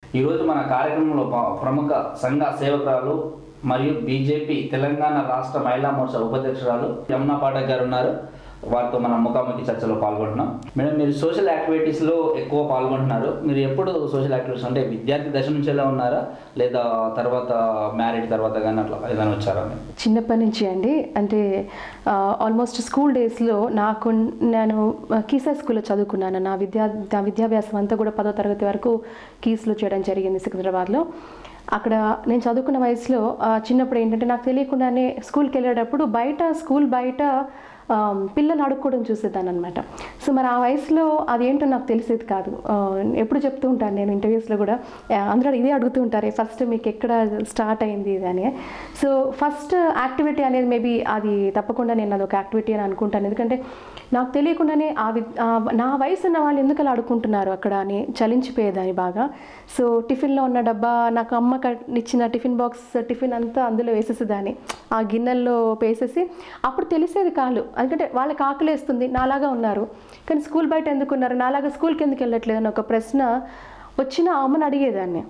ఈరోజు మన కార్యక్రమంలో ప- ప్రముఖ సంఘ సేవకురాలు మరియు బీజేపీ తెలంగాణ రాష్ట్ర మహిళా మోర్చా ఉపాధ్యక్షురాలు యమునా పాఠక్ గారు ఉన్నారు వారితో మనం ముఖాముఖి చర్చలో పాల్గొంటున్నాం మేడం మీరు సోషల్ యాక్టివిటీస్లో ఎక్కువ పాల్గొంటున్నారు మీరు ఎప్పుడు సోషల్ యాక్టివిటీస్ అంటే విద్యార్థి దశ నుంచి ఎలా ఉన్నారా లేదా తర్వాత మ్యారీడ్ తర్వాత కానీ అట్లా ఏదైనా వచ్చారా మీరు చిన్నప్పటి నుంచి అండి అంటే ఆల్మోస్ట్ స్కూల్ డేస్లో నాకు నేను కీసా స్కూల్లో చదువుకున్నాను నా విద్యా నా విద్యాభ్యాసం అంతా కూడా పదో తరగతి వరకు కీస్లో చేయడం జరిగింది సికింద్రాబాద్లో అక్కడ నేను చదువుకున్న వయసులో ఆ, చిన్నప్పుడు ఏంటంటే నాకు తెలియకుండానే స్కూల్కి వెళ్ళేటప్పుడు బయట స్కూల్ బయట ఆ, పిల్లలు ఆడుకోవడం చూసేదాన్ని అనమాట సో మరి ఆ వయసులో అదేంటో నాకు తెలిసేది కాదు ఆ, ఎప్పుడు చెప్తూ ఉంటాను నేను ఇంటర్వ్యూస్లో కూడా ఆ, అందరూ ఇదే అడుగుతూ ఉంటారు ఫస్ట్ మీకు ఎక్కడ స్టార్ట్ అయింది ఇది అని సో ఫస్ట్ యాక్టివిటీ అనేది మేబీ అది తప్పకుండా నేను అదొక యాక్టివిటీ అని అనుకుంటాను ఎందుకంటే నాకు తెలియకుండానే ఆ వి ఆ నా వయసు ఉన్న వాళ్ళు ఎందుకు అలా ఆడుకుంటున్నారు అక్కడ అని చలించిపోయేదాన్ని బాగా సో టిఫిన్లో ఉన్న డబ్బా నాకు అమ్మ కట్- ఇచ్చిన టిఫిన్ బాక్స్ టిఫిన్ అంతా అందులో వేసేసేదాన్ని ఆ గిన్నెల్లో వేసేసి అప్పుడు తెలిసేది కాదు ఎందుకంటే వాళ్ళకి ఆకలి వేస్తుంది నాలాగా ఉన్నారు కానీ స్కూల్ బయట ఎందుకు ఉన్నారు నాలాగా స్కూల్కి ఎందుకు వెళ్ళట్లేదు అని ఒక ప్రశ్న వచ్చిన ఆ అమ్మని అడిగేదాన్ని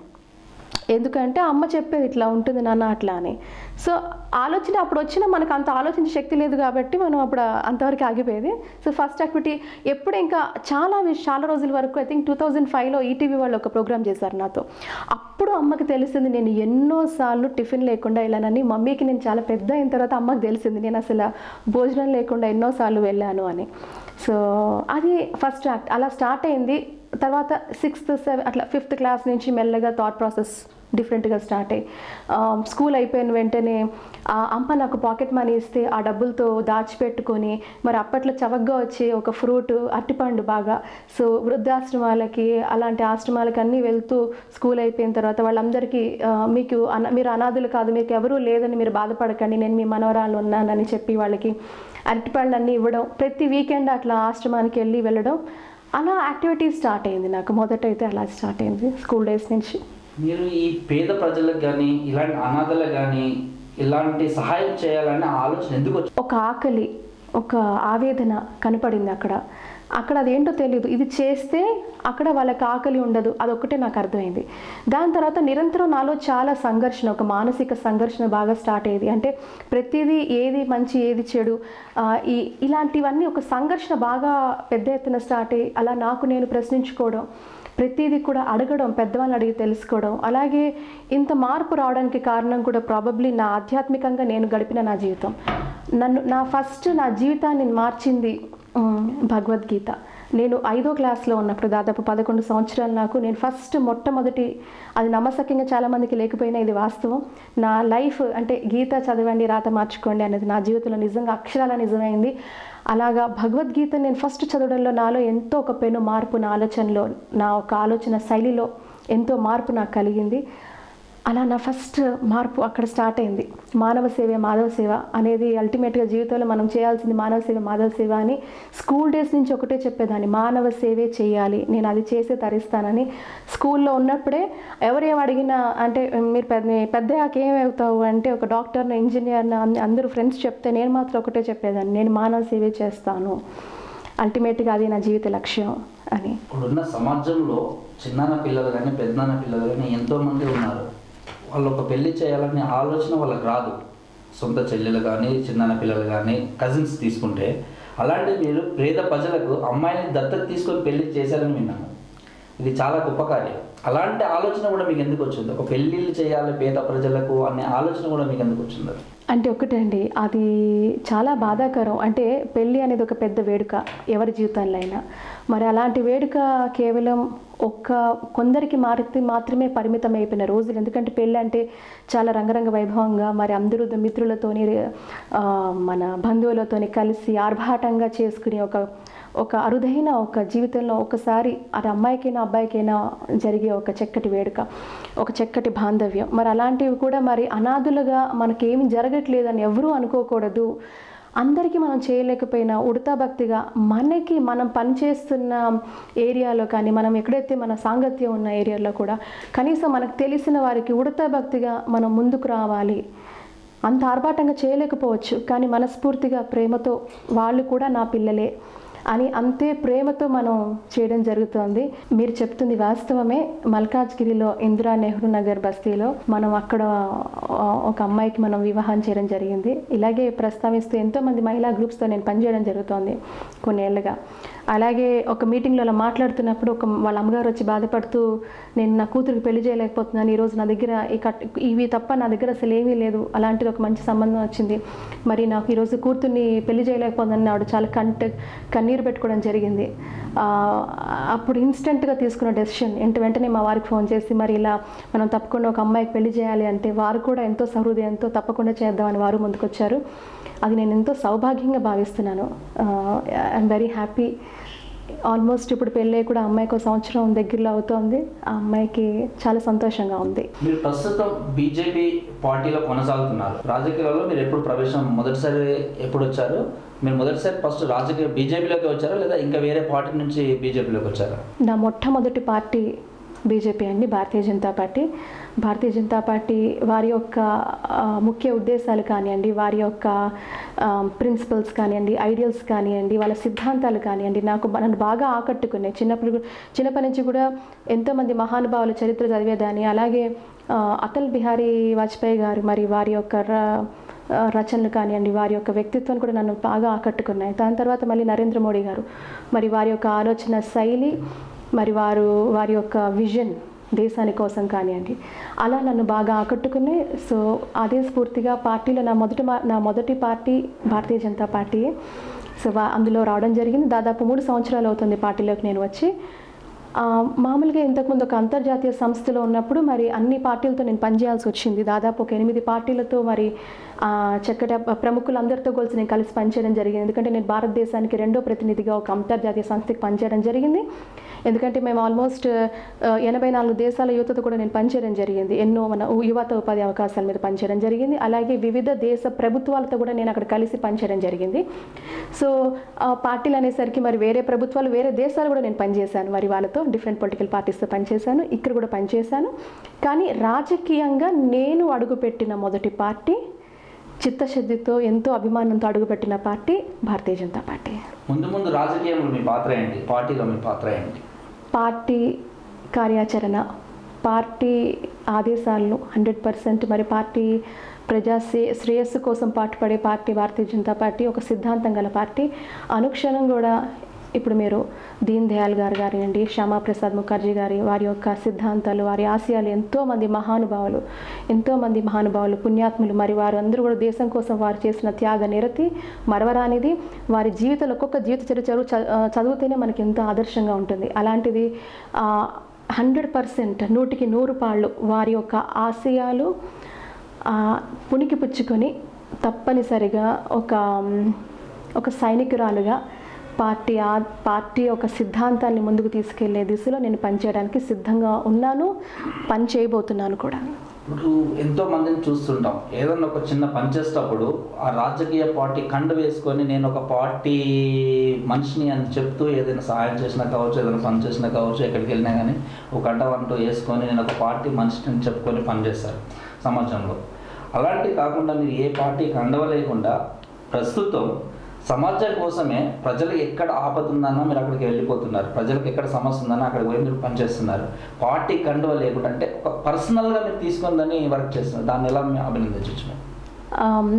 ఎందుకంటే అమ్మ చెప్పేది ఇట్లా ఉంటుంది నాన్న అట్లా అని సో ఆలోచన అప్పుడు వచ్చిన మనకు అంత ఆలోచించే శక్తి లేదు కాబట్టి మనం అప్పుడు అంతవరకు ఆగిపోయేది సో ఫస్ట్ యాక్టివిటీ ఎప్పుడు ఇంకా చాలా విష- చాలా రోజుల వరకు ఐ థింక్ టూ థౌజండ్ ఫైవ్లో ఈటీవీ వాళ్ళు ఒక ప్రోగ్రామ్ చేశారు నాతో అప్పుడు అమ్మకి తెలిసింది నేను ఎన్నోసార్లు టిఫిన్ లేకుండా వెళ్ళానని మమ్మీకి నేను చాలా పెద్ద అయిన తర్వాత అమ్మకి తెలిసింది నేను అసలు భోజనం లేకుండా ఎన్నోసార్లు వెళ్ళాను అని సో అది ఫస్ట్ యాక్ట్ అలా స్టార్ట్ అయింది తర్వాత సిక్స్త్ సెవెన్ అట్లా ఫిఫ్త్ క్లాస్ నుంచి మెల్లగా థాట్ ప్రాసెస్ డిఫరెంట్గా స్టార్ట్ అయ్యి స్కూల్ అయిపోయిన వెంటనే ఆ అమ్మ నాకు పాకెట్ మనీ ఇస్తే ఆ డబ్బులతో దాచిపెట్టుకొని మరి అప్పట్లో చవకగా వచ్చే ఒక ఫ్రూట్ అట్టిపండు బాగా సో వృద్ధాశ్రమాలకి అలాంటి ఆశ్రమాలకి అన్నీ వెళ్తూ స్కూల్ అయిపోయిన తర్వాత వాళ్ళందరికీ ఆ, మీకు అన మీరు అనాథులు కాదు మీకు ఎవరూ లేదని మీరు బాధపడకండి నేను మీ మనవరాలు ఉన్నానని చెప్పి వాళ్ళకి అరటిపళ్ళు అన్నీ ఇవ్వడం ప్రతి వీకెండ్ అట్లా ఆశ్రమానికి వెళ్ళి వెళ్ళడం అలా యాక్టివిటీ స్టార్ట్ అయింది నాకు మొదట అయితే అలా స్టార్ట్ అయింది స్కూల్ డేస్ నుంచి మీరు ఈ పేద ప్రజలకు కానీ ఇలాంటి అనాథలకు కానీ ఇలాంటి సహాయం చేయాలనే ఆలోచన ఎందుకు వచ్చింది ఒక ఆకలి ఒక ఆవేదన కనపడింది అక్కడ అక్కడ అదేంటో తెలియదు ఇది చేస్తే అక్కడ వాళ్ళకి ఆకలి ఉండదు అదొక్కటే నాకు అర్థమైంది దాని తర్వాత నిరంతరం నాలో చాలా సంఘర్షణ ఒక మానసిక సంఘర్షణ బాగా స్టార్ట్ అయ్యేది అంటే ప్రతిదీ ఏది మంచి ఏది చెడు ఆ, ఈ ఇలాంటివన్నీ ఒక సంఘర్షణ బాగా పెద్ద ఎత్తున స్టార్ట్ అయ్యి అలా నాకు నేను ప్రశ్నించుకోవడం ప్రతిదీ కూడా అడగడం పెద్దవాళ్ళని అడిగి తెలుసుకోవడం అలాగే ఇంత మార్పు రావడానికి కారణం కూడా ప్రాబబ్లీ నా ఆధ్యాత్మికంగా నేను గడిపిన నా జీవితం నన్ను నా ఫస్ట్ నా జీవితాన్ని మార్చింది ఉమ్, భగవద్గీత నేను ఐదో క్లాస్లో ఉన్నప్పుడు దాదాపు పదకొండు సంవత్సరాలు నాకు నేను ఫస్ట్ మొట్టమొదటి అది నమ్మసక్యంగా చాలామందికి లేకపోయినా ఇది వాస్తవం నా లైఫ్ అంటే గీత చదవండి రాత మార్చుకోండి అనేది నా జీవితంలో నిజంగా అక్షరాల నిజమైంది అలాగా భగవద్గీత నేను ఫస్ట్ చదవడంలో నాలో ఎంతో ఒక పెను మార్పు నా ఆలోచనలో నా ఒక ఆలోచన శైలిలో ఎంతో మార్పు నాకు కలిగింది అలా నా ఫస్ట్ మార్పు అక్కడ స్టార్ట్ అయింది మానవ సేవ మాధవ సేవ అనేది అల్టిమేట్గా జీవితంలో మనం చేయాల్సింది మానవ సేవ మాధవ సేవ అని స్కూల్ డేస్ నుంచి ఒకటే చెప్పేదాన్ని మానవ సేవే చేయాలి నేను అది చేసే తరిస్తానని స్కూల్లో ఉన్నప్పుడే ఎవరేం అడిగినా అంటే మీరు పెద్ద పెద్దయాక ఏమవుతావు అంటే ఒక డాక్టర్ని ఇంజనీర్ని అందరూ ఫ్రెండ్స్ చెప్తే నేను మాత్రం ఒకటే చెప్పేదాన్ని నేను మానవ సేవే చేస్తాను అల్టిమేట్గా అది నా జీవిత లక్ష్యం అని ఇప్పుడున్న సమాజంలో చిన్నాన్న పిల్లలు కానీ పెద్దనాన్న పిల్లలు కానీ ఎంతోమంది ఉన్నారు వాళ్ళు ఒక పెళ్లి చేయాలనే ఆలోచన వాళ్ళకి రాదు సొంత చెల్లెలు కానీ చిన్నాన్న పిల్లలు కానీ కజిన్స్ తీసుకుంటే అలాంటి మీరు పేద ప్రజలకు అమ్మాయిని దత్తత తీసుకొని పెళ్లి చేశారని విన్నాను ఇది చాలా గొప్ప కార్యం అలాంటి ఆలోచన కూడా మీకు ఎందుకు వచ్చింది ఒక పెళ్ళిళ్ళు చేయాలి పేద ప్రజలకు అనే ఆలోచన కూడా మీకు ఎందుకు వచ్చింది అంటే ఒకటండి అది చాలా బాధాకరం అంటే పెళ్ళి అనేది ఒక పెద్ద వేడుక ఎవరి జీవితాల్లో అయినా మరి అలాంటి వేడుక కేవలం ఒక్క కొందరికి మారి మాత్రమే పరిమితం అయిపోయిన రోజులు ఎందుకంటే పెళ్ళి అంటే చాలా రంగరంగ వైభవంగా మరి అందరూ మిత్రులతోని ఆ, మన బంధువులతోని కలిసి ఆర్భాటంగా చేసుకునే ఒక ఒక అరుదైన ఒక జీవితంలో ఒకసారి అది అమ్మాయికైనా అబ్బాయికైనా జరిగే ఒక చక్కటి వేడుక ఒక చక్కటి బాంధవ్యం మరి అలాంటివి కూడా మరి అనాథులుగా మనకేమి జరగట్లేదని ఎవరూ అనుకోకూడదు అందరికీ మనం చేయలేకపోయినా ఉడతా భక్తిగా మనకి మనం పనిచేస్తున్న ఏరియాలో కానీ మనం ఎక్కడైతే మన సాంగత్యం ఉన్న ఏరియాలో కూడా కనీసం మనకు తెలిసిన వారికి ఉడతా భక్తిగా మనం ముందుకు రావాలి అంత ఆర్భాటంగా చేయలేకపోవచ్చు కానీ మనస్ఫూర్తిగా ప్రేమతో వాళ్ళు కూడా నా పిల్లలే అని అంతే ప్రేమతో మనం చేయడం జరుగుతోంది మీరు చెప్తుంది వాస్తవమే మల్కాజ్గిరిలో ఇందిరా నెహ్రూ నగర్ బస్తీలో మనం అక్కడ ఆ, ఒక అమ్మాయికి మనం వివాహం చేయడం జరిగింది ఇలాగే ప్రస్తావిస్తూ ఎంతోమంది మహిళా గ్రూప్స్తో నేను పనిచేయడం జరుగుతోంది కొన్నేళ్లుగా అలాగే ఒక మీటింగ్లో అలా మాట్లాడుతున్నప్పుడు ఒక వాళ్ళ అమ్మగారు వచ్చి బాధపడుతూ నేను నా కూతురికి పెళ్లి చేయలేకపోతున్నాను ఈరోజు నా దగ్గర ఈ కట్ ఇవి తప్ప నా దగ్గర అసలు ఏమీ లేదు అలాంటిది ఒక మంచి సంబంధం వచ్చింది మరి నాకు ఈరోజు కూతుర్ని పెళ్లి చేయలేకపోతుందని ఆవిడ చాలా కంట కన్నీరు పెట్టుకోవడం జరిగింది ఆ, అప్పుడు ఇన్స్టెంట్గా తీసుకున్న డెసిషన్ వెంట వెంటనే మా వారికి ఫోన్ చేసి మరి ఇలా మనం తప్పకుండా ఒక అమ్మాయికి పెళ్లి చేయాలి అంటే వారు కూడా ఎంతో సహృదయంతో తప్పకుండా చేద్దామని వారు ముందుకొచ్చారు అది నేను ఎంతో సౌభాగ్యంగా భావిస్తున్నాను ఐఎమ్ వెరీ హ్యాపీ ఆల్మోస్ట్ ఇప్పుడు పెళ్ళి కూడా అమ్మాయికి ఒక సంవత్సరం దగ్గరలో అవుతోంది ఆ అమ్మాయికి చాలా సంతోషంగా ఉంది మీరు ప్రస్తుతం బీజేపీ పార్టీలో కొనసాగుతున్నారు రాజకీయాలలో మీరు ఎప్పుడు ప్రవేశం మొదటిసారి ఎప్పుడు వచ్చారు మీరు మొదటిసారి ఫస్ట్ రాజకీయ బీజేపీలోకి వచ్చారా లేదా ఇంకా వేరే పార్టీ నుంచి బీజేపీలోకి వచ్చారా నా మొట్టమొదటి పార్టీ బీజేపీ అండి భారతీయ జనతా పార్టీ భారతీయ జనతా పార్టీ వారి యొక్క ఆ, ముఖ్య ఉద్దేశాలు కానివ్వండి వారి యొక్క ప్రిన్సిపల్స్ కానివ్వండి ఐడియల్స్ కానివ్వండి వాళ్ళ సిద్ధాంతాలు కానివ్వండి నాకు బ- నన్ను బాగా ఆకట్టుకున్నాయి చిన్నప్పుడు గు- చిన్నప్పటి నుంచి కూడా ఎంతోమంది మహానుభావుల చరిత్ర చదివేదాన్ని అలాగే ఆ, అటల్ బిహారీ వాజ్పేయి గారు మరి వారి యొక్క ర- ఆ, రచనలు కానివ్వండి వారి యొక్క వ్యక్తిత్వం కూడా నన్ను బాగా ఆకట్టుకున్నాయి దాని తర్వాత మళ్ళీ నరేంద్ర మోడీ గారు మరి వారి యొక్క ఆలోచన శైలి మరి వారు వారి యొక్క విజన్ దేశాని కోసం కానివ్వండి అలా నన్ను బాగా ఆకట్టుకుని సో అదే స్ఫూర్తిగా పార్టీలో నా మొదటి మా- నా మొదటి పార్టీ భారతీయ జనతా పార్టీయే సో వా- అందులో రావడం జరిగింది దాదాపు మూడు సంవత్సరాలు అవుతుంది పార్టీలోకి నేను వచ్చి ఆ, మామూలుగా ఇంతకుముందు ఒక అంతర్జాతీయ సంస్థలో ఉన్నప్పుడు మరి అన్ని పార్టీలతో నేను పనిచేయాల్సి వచ్చింది దాదాపు ఒక ఎనిమిది పార్టీలతో మరి ఆ, చక్కటి ప్రముఖులందరితో కలిసి నేను కలిసి పనిచేయడం జరిగింది ఎందుకంటే నేను భారతదేశానికి రెండో ప్రతినిధిగా ఒక అంతర్జాతీయ సంస్థకి పనిచేయడం జరిగింది ఎందుకంటే మేము ఆల్మోస్ట్ ఆ, ఎనభై నాలుగు దేశాల యువతతో కూడా నేను పనిచేయడం జరిగింది ఎన్నో మన యువత ఉపాధి అవకాశాల మీద పనిచేయడం జరిగింది అలాగే వివిధ దేశ ప్రభుత్వాలతో కూడా నేను అక్కడ కలిసి పనిచేయడం జరిగింది సో ఆ పార్టీలు అనేసరికి మరి వేరే ప్రభుత్వాలు వేరే దేశాలు కూడా నేను పనిచేశాను మరి వాళ్ళతో డిఫరెంట్ పొలిటికల్ పార్టీస్తో పనిచేశాను ఇక్కడ కూడా పనిచేశాను కానీ రాజకీయంగా నేను అడుగుపెట్టిన మొదటి పార్టీ చిత్తశుద్ధితో ఎంతో అభిమానంతో అడుగుపెట్టిన పార్టీ భారతీయ జనతా పార్టీ ముందు ముందు రాజకీయంలో మీ పాత్ర ఏంటి పార్టీలో మీ పాత్ర ఏంటి పార్టీ కార్యాచరణ పార్టీ ఆదేశాలను హండ్రెడ్ పర్సెంట్ మరి పార్టీ ప్రజా శ్రే- శ్రేయస్సు కోసం పాటుపడే పార్టీ భారతీయ జనతా పార్టీ ఒక సిద్ధాంతం గల పార్టీ అనుక్షణం కూడా ఇప్పుడు మీరు దీన్ దయాల్ గారు కానివ్వండి శ్యామాప్రసాద్ ముఖర్జీ గారి వారి యొక్క సిద్ధాంతాలు వారి ఆశయాలు ఎంతోమంది మహానుభావులు ఎంతోమంది మహానుభావులు పుణ్యాత్ములు మరి వారు అందరూ కూడా దేశం కోసం వారు చేసిన త్యాగ నిరతి మరవరానిది వారి జీవితంలో ఒక్కొక్క జీవిత చరిత్ర చదువు చ- ఆ, చదివితేనే మనకి ఎంతో ఆదర్శంగా ఉంటుంది అలాంటిది హండ్రెడ్ పర్సెంట్ నూటికి నూరు పాళ్ళు వారి యొక్క ఆశయాలు ఆ, పుణికి పుచ్చుకొని తప్పనిసరిగా ఒక మ్, ఒక సైనికురాలుగా పార్టీ ఆ పార్టీ ఒక సిద్ధాంతాన్ని ముందుకు తీసుకెళ్లే దిశలో నేను పనిచేయడానికి సిద్ధంగా ఉన్నాను పని చేయబోతున్నాను కూడా ఇప్పుడు ఎంతో మందిని చూస్తుంటాం ఏదన్నా ఒక చిన్న పని చేసేటప్పుడు ఆ రాజకీయ పార్టీ కండు వేసుకొని నేను ఒక పార్టీ మనిషిని అని చెప్తూ ఏదైనా సహాయం చేసినా కావచ్చు ఏదైనా పని చేసినా కావచ్చు ఎక్కడికి వెళ్ళినా కానీ ఒక కండ అంటూ వేసుకొని నేను ఒక పార్టీ మనిషిని అని చెప్పుకొని పనిచేస్తారు సమాజంలో అలాంటివి కాకుండా మీరు ఏ పార్టీకి అండవ లేకుండా ప్రస్తుతం సమాజం కోసమే ప్రజలకు ఎక్కడ ఆపద ఉందన్నా మీరు అక్కడికి వెళ్ళిపోతున్నారు ప్రజలకు ఎక్కడ సమస్య ఉందన్నా అక్కడికి పోయి మీరు పనిచేస్తున్నారు పార్టీ కండువ లేకుండా అంటే ఒక పర్సనల్గా మీరు తీసుకుందని వర్క్ చేస్తున్నారు దాన్ని ఎలా మేము అభినందించవచ్చు మేము ఆమ్,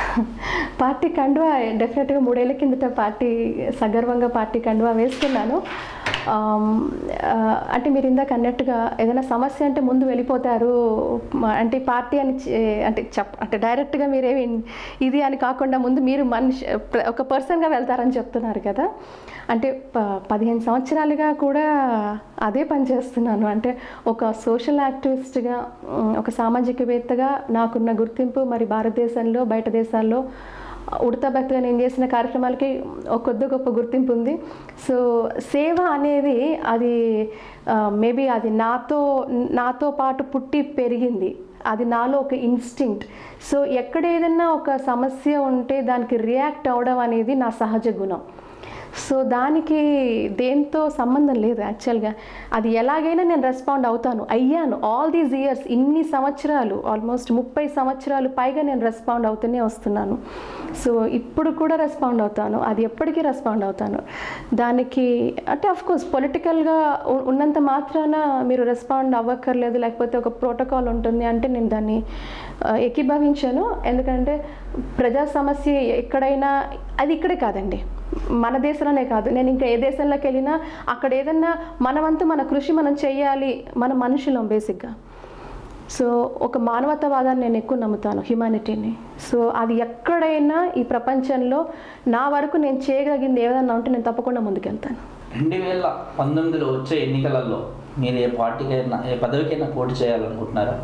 పార్టీ కండువా డెఫినెట్గా మూడేళ్ల కిందట పార్టీ సగర్వంగా పార్టీ కండువా వేసుకున్నాను ఆమ్, ఆ, అంటే మీరు ఇందాక అన్నట్టుగా ఏదైనా సమస్య అంటే ముందు వెళ్ళిపోతారు మ- అంటే పార్టీ అని చే- అంటే చెప్ అంటే డైరెక్ట్గా మీరేమి ఇది అని కాకుండా ముందు మీరు మనిషి ప్ర- ఒక పర్సన్గా వెళ్తారని చెప్తున్నారు కదా అంటే ప పదిహేను సంవత్సరాలుగా కూడా అదే పని చేస్తున్నాను అంటే ఒక సోషల్ యాక్టివిస్ట్గా ఉమ్, ఒక సామాజికవేత్తగా నాకున్న గుర్తింపు మరి భారతదేశంలో బయట దేశాల్లో ఉడతా భక్తిగా నేను చేసిన కార్యక్రమాలకి ఒక కొద్ది గొప్ప గుర్తింపు ఉంది సో సేవ అనేది అది మేబీ అది నాతో నాతో పాటు పుట్టి పెరిగింది అది నాలో ఒక ఇన్స్టింక్ట్ సో ఎక్కడ ఏదైనా ఒక సమస్య ఉంటే దానికి రియాక్ట్ అవ్వడం అనేది నా సహజ గుణం సో దానికి దేంతో సంబంధం లేదు యాక్చువల్గా అది ఎలాగైనా నేను రెస్పాండ్ అవుతాను అయ్యాను ఆల్ దీస్ ఇయర్స్ ఇన్ని సంవత్సరాలు ఆల్మోస్ట్ ముప్పై సంవత్సరాలు పైగా నేను రెస్పాండ్ అవుతూనే వస్తున్నాను సో ఇప్పుడు కూడా రెస్పాండ్ అవుతాను అది ఎప్పటికీ రెస్పాండ్ అవుతాను దానికి అంటే అఫ్ కోర్స్ పొలిటికల్గా ఉన్నంత మాత్రాన మీరు రెస్పాండ్ అవ్వక్కర్లేదు లేకపోతే ఒక ప్రోటోకాల్ ఉంటుంది అంటే నేను దాన్ని ఆ, ఏకీభవించాను ఎందుకంటే ప్రజా సమస్య ఎక్కడైనా అది ఇక్కడే కాదండి మన దేశంలోనే కాదు నేను ఇంకా ఏ దేశంలోకి వెళ్ళినా అక్కడ ఏదన్నా మనవంతు మన కృషి మనం చేయాలి మన మనుషులం బేసిక్గా సో ఒక మానవతావాదాన్ని నేను ఎక్కువ నమ్ముతాను హ్యుమానిటీని సో అది ఎక్కడైనా ఈ ప్రపంచంలో నా వరకు నేను చేయగలిగింది ఏదన్నా ఉంటే నేను తప్పకుండా ముందుకెళ్తాను రెండు వేల పంతొమ్మిదిలో వచ్చే ఎన్నికలలో మీరు ఏ పార్టీకైనా ఏ పదవికైనా పోటీ చేయాలనుకుంటున్నారా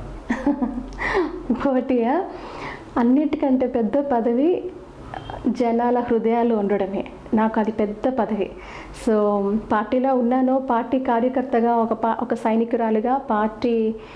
పోటీయా అన్నిటికంటే పెద్ద పదవి జనాల హృదయాలు ఉండడమే నాకు అది పెద్ద పదవి సో పార్టీలో ఉన్నాను పార్టీ కార్యకర్తగా ఒక పా ఒక సైనికురాలుగా పార్టీ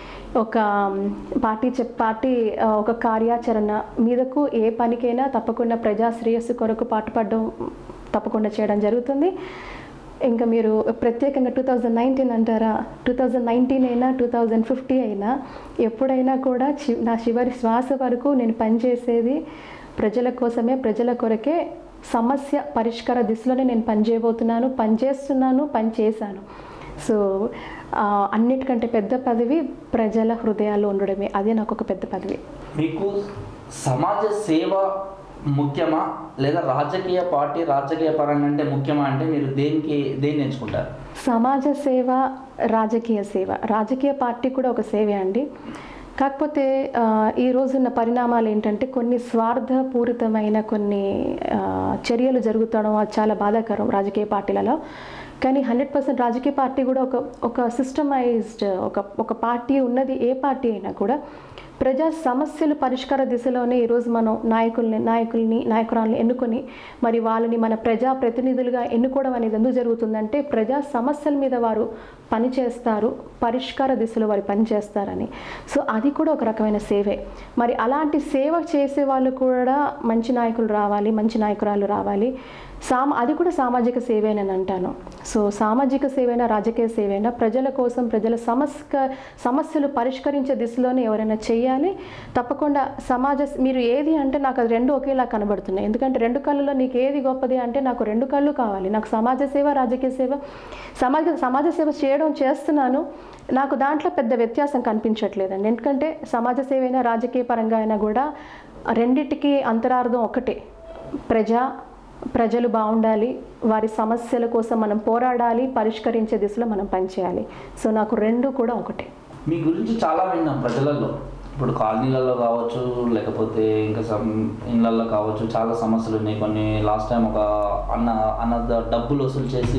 ఒక పార్టీ చెప్ పార్టీ ఆ, ఒక కార్యాచరణ మీదకు ఏ పనికైనా తప్పకుండా ప్రజా శ్రేయస్సు కొరకు పాటుపడడం తప్పకుండా చేయడం జరుగుతుంది ఇంకా మీరు ప్రత్యేకంగా టూ థౌజండ్ నైన్టీన్ అంటారా టూ థౌజండ్ నైన్టీన్ అయినా టూ థౌజండ్ ఫిఫ్టీ అయినా ఎప్పుడైనా కూడా చి- నా చివరి శ్వాస వరకు నేను పనిచేసేది ప్రజల కోసమే ప్రజల కొరకే సమస్య పరిష్కార దిశలోనే నేను పనిచేయబోతున్నాను పనిచేస్తున్నాను పనిచేశాను సో ఆ, అన్నిటికంటే పెద్ద పదవి ప్రజల హృదయాల్లో ఉండడమే అదే నాకు ఒక పెద్ద పదవి మీకు సమాజ సేవ ముఖ్యమా లేదా రాజకీయ పార్టీ రాజకీయ పరంగా అంటే ముఖ్యమా అంటే మీరు దేనికి దేన్ని ఎంచుకుంటారు సమాజ సేవ రాజకీయ సేవ రాజకీయ పార్టీ కూడా ఒక సేవే అండి కాకపోతే ఆ, ఈ రోజున్న పరిణామాలు ఏంటంటే కొన్ని స్వార్థపూరితమైన కొన్ని ఆ, చర్యలు జరుగుతడం అది చాలా బాధాకరం రాజకీయ పార్టీలలో కానీ హండ్రెడ్ పర్సెంట్ రాజకీయ పార్టీ కూడా ఒక ఒక సిస్టమైజ్డ్ ఒక ఒక పార్టీ ఉన్నది ఏ పార్టీ అయినా కూడా ప్రజా సమస్యలు పరిష్కార దిశలోనే ఈరోజు మనం నాయకుల్ని నాయకుల్ని నాయకురాలను ఎన్నుకొని మరి వాళ్ళని మన ప్రజా ప్రతినిధులుగా ఎన్నుకోవడం అనేది ఎందుకు జరుగుతుందంటే ప్రజా సమస్యల మీద వారు పనిచేస్తారు పరిష్కార దిశలో వారు పనిచేస్తారని సో అది కూడా ఒక రకమైన సేవే మరి అలాంటి సేవ చేసే వాళ్ళు కూడా మంచి నాయకులు రావాలి మంచి నాయకురాలు రావాలి సామ అది కూడా సామాజిక సేవేనని అంటాను సో సామాజిక సేవైనా రాజకీయ సేవైనా ప్రజల కోసం ప్రజల సమస్య సమస్యలు పరిష్కరించే దిశలోనే ఎవరైనా చేయాలి తప్పకుండా సమాజ మీరు ఏది అంటే నాకు అది రెండు ఒకేలా కనబడుతున్నాయి ఎందుకంటే రెండు కళ్ళలో నీకు ఏది గొప్పది అంటే నాకు రెండు కళ్ళు కావాలి నాకు సమాజ సేవ రాజకీయ సేవ సమాజ సమాజ సేవ చేయడం చేస్తున్నాను నాకు దాంట్లో పెద్ద వ్యత్యాసం కనిపించట్లేదండి ఎందుకంటే సమాజ సేవ అయినా రాజకీయ పరంగా అయినా కూడా రెండిటికి అంతరార్థం ఒకటే ప్రజా ప్రజలు బాగుండాలి వారి సమస్యల కోసం మనం పోరాడాలి పరిష్కరించే దిశలో మనం పనిచేయాలి సో నాకు రెండు కూడా ఒకటే మీ గురించి చాలా విన్నాం ప్రజలలో ఇప్పుడు కాలనీలలో కావచ్చు లేకపోతే ఇంకా సమ్ ఇళ్ళల్లో కావచ్చు చాలా సమస్యలు ఉన్నాయి కొన్ని లాస్ట్ టైం ఒక అన్న అన్నద డబ్బులు వసూలు చేసి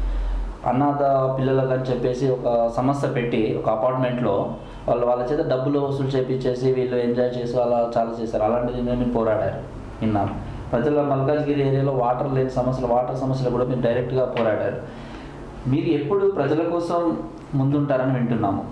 అనాథ పిల్లలకు అని చెప్పేసి ఒక సమస్య పెట్టి ఒక అపార్ట్మెంట్లో వాళ్ళు వాళ్ళ చేత డబ్బులు వసూలు చేపించేసి వీళ్ళు ఎంజాయ్ చేసి అలా చాలా చేశారు అలాంటిది మేము పోరాడారు విన్నాను ప్రజల మల్కాజ్గిరి ఏరియాలో వాటర్ లేని సమస్యలు వాటర్ సమస్యలు కూడా మీరు డైరెక్ట్గా పోరాడారు మీరు ఎప్పుడు ప్రజల కోసం ముందుంటారని వింటున్నాము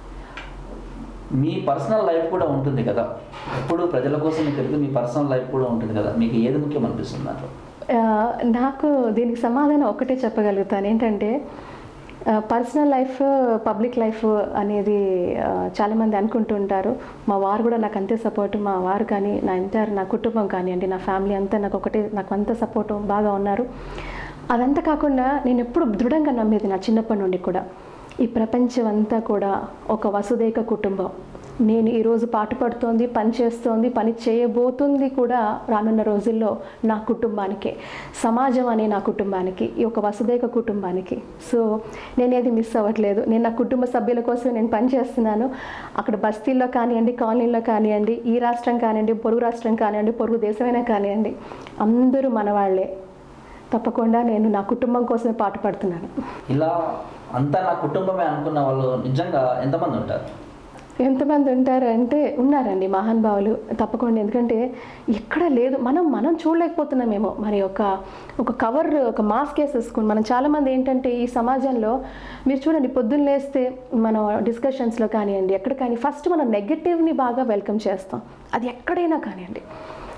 మీ పర్సనల్ లైఫ్ కూడా ఉంటుంది కదా ఎప్పుడు ప్రజల కోసం తిరిగి మీ పర్సనల్ లైఫ్ కూడా ఉంటుంది కదా మీకు ఏది ముఖ్యం అనిపిస్తుంది దాంట్లో ఆ, నాకు దీనికి సమాధానం ఒకటే చెప్పగలుగుతాను ఏంటంటే పర్సనల్ లైఫ్ పబ్లిక్ లైఫ్ అనేది ఆ, చాలామంది అనుకుంటూ ఉంటారు మా వారు కూడా నాకు అంతే సపోర్ట్ మా వారు కానీ నా ఎంటైర్ నా కుటుంబం కానివ్వండి నా ఫ్యామిలీ అంతా నాకు ఒకటే నాకు అంత సపోర్ట్ బాగా ఉన్నారు అదంతా కాకుండా నేను ఎప్పుడు దృఢంగా నమ్మేది నా చిన్నప్పటి నుండి కూడా ఈ ప్రపంచం అంతా కూడా ఒక వసుదైక కుటుంబం నేను ఈరోజు పాటుపడుతోంది పని చేస్తోంది పని చేయబోతుంది కూడా రానున్న రోజుల్లో నా కుటుంబానికే సమాజం అనే నా కుటుంబానికి ఈ ఒక వసుదైక కుటుంబానికి సో నేనేది మిస్ అవ్వట్లేదు నేను నా కుటుంబ సభ్యుల కోసం నేను పని చేస్తున్నాను అక్కడ బస్తీల్లో కానివ్వండి కాలనీల్లో కానివ్వండి ఈ రాష్ట్రం కానివ్వండి పొరుగు రాష్ట్రం కానివ్వండి పొరుగు దేశమైనా కానివ్వండి అందరూ మనవాళ్లే తప్పకుండా నేను నా కుటుంబం కోసమే పాటుపడుతున్నాను ఇలా అంతా నా కుటుంబమే అనుకున్న వాళ్ళు నిజంగా ఎంతమంది ఉంటారు ఎంతమంది ఉంటారు అంటే ఉన్నారండి మహానుభావులు తప్పకుండా ఎందుకంటే ఎక్కడ లేదు మనం మనం చూడలేకపోతున్నామేమో మరి ఒక ఒక కవర్ ఒక మాస్క్ వేసేసుకుని మనం చాలామంది ఏంటంటే ఈ సమాజంలో మీరు చూడండి పొద్దున్న లేస్తే మనం డిస్కషన్స్లో కానివ్వండి ఎక్కడ కానీ ఫస్ట్ మనం నెగటివ్ని బాగా వెల్కమ్ చేస్తాం అది ఎక్కడైనా కానివ్వండి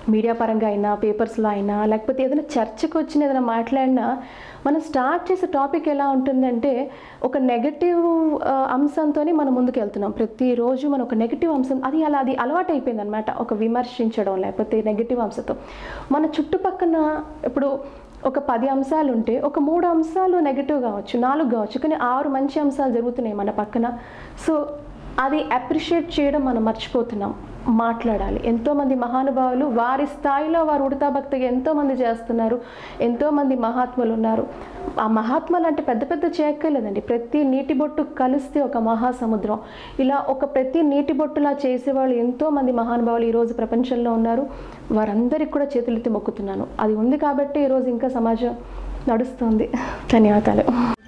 మీడియా పరంగా అయినా పేపర్స్లో అయినా లేకపోతే ఏదైనా చర్చకు వచ్చిన ఏదైనా మాట్లాడినా మనం స్టార్ట్ చేసే టాపిక్ ఎలా ఉంటుందంటే ఒక నెగటివ్ అంశంతోనే మనం ముందుకు వెళ్తున్నాం ప్రతిరోజు మనం ఒక నెగటివ్ అంశం అది అలా అది అలవాటు అయిపోయింది అనమాట ఒక విమర్శించడం లేకపోతే నెగటివ్ అంశంతో మన చుట్టుపక్కన ఇప్పుడు ఒక పది అంశాలు ఉంటే ఒక మూడు అంశాలు నెగిటివ్ కావచ్చు నాలుగు కావచ్చు కానీ ఆరు మంచి అంశాలు జరుగుతున్నాయి మన పక్కన సో అది అప్రిషియేట్ చేయడం మనం మర్చిపోతున్నాం మాట్లాడాలి ఎంతోమంది మహానుభావులు వారి స్థాయిలో వారు ఉడతా భక్తిగా ఎంతోమంది చేస్తున్నారు ఎంతోమంది మహాత్ములు ఉన్నారు ఆ మహాత్ములు అంటే పెద్ద పెద్ద చేయక్కర్లేదండి ప్రతి నీటి బొట్టు కలిస్తే ఒక మహాసముద్రం ఇలా ఒక ప్రతి నీటి బొట్టులా చేసేవాళ్ళు ఎంతోమంది మహానుభావులు ఈరోజు ప్రపంచంలో ఉన్నారు వారందరికీ కూడా చేతులెత్తి మొక్కుతున్నాను అది ఉంది కాబట్టి ఈరోజు ఇంకా సమాజం నడుస్తుంది ధన్యవాదాలు